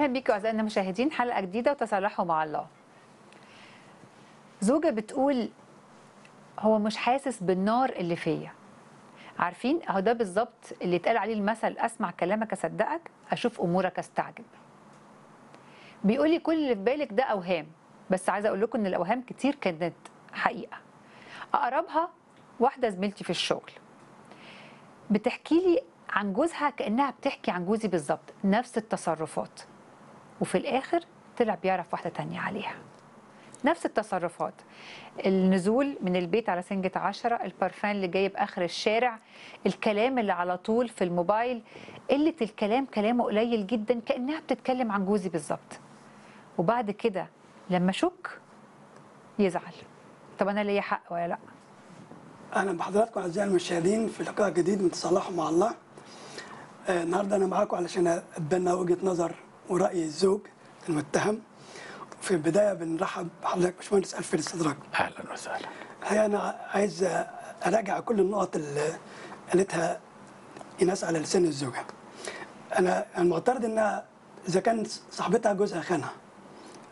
اهلا بيكم اعزائنا المشاهدين حلقه جديده وتصالحوا مع الله زوجه بتقول هو مش حاسس بالنار اللي فيا عارفين اهو ده بالظبط اللي اتقال عليه المثل اسمع كلامك اصدقك اشوف امورك استعجب بيقولي كل اللي في بالك ده اوهام بس عايزه اقول لكم ان الاوهام كتير كانت حقيقه اقربها واحده زميلتي في الشغل بتحكي لي عن جوزها كانها بتحكي عن جوزي بالظبط نفس التصرفات وفي الاخر طلع بيعرف واحده تانية عليها نفس التصرفات النزول من البيت على سنجة عشرة البارفان اللي جايب آخر الشارع الكلام اللي على طول في الموبايل قلة الكلام كلامه قليل جدا كأنها بتتكلم عن جوزي بالظبط وبعد كده لما شك يزعل طب أنا ليا حق ولا لأ اهلا بحضراتكم اعزائي المشاهدين في لقاء جديد من تصالحوا مع الله آه، النهارده انا معاكم علشان اتبنى وجهه نظر وراي الزوج المتهم في البدايه بنرحب بحضرتك باشمهندس الف الاستدراك اهلا وسهلا الحقيقه انا عايز اراجع كل النقط اللي قالتها ايناس على لسان الزوجه انا المعترض انها اذا كان صاحبتها جوزها خانها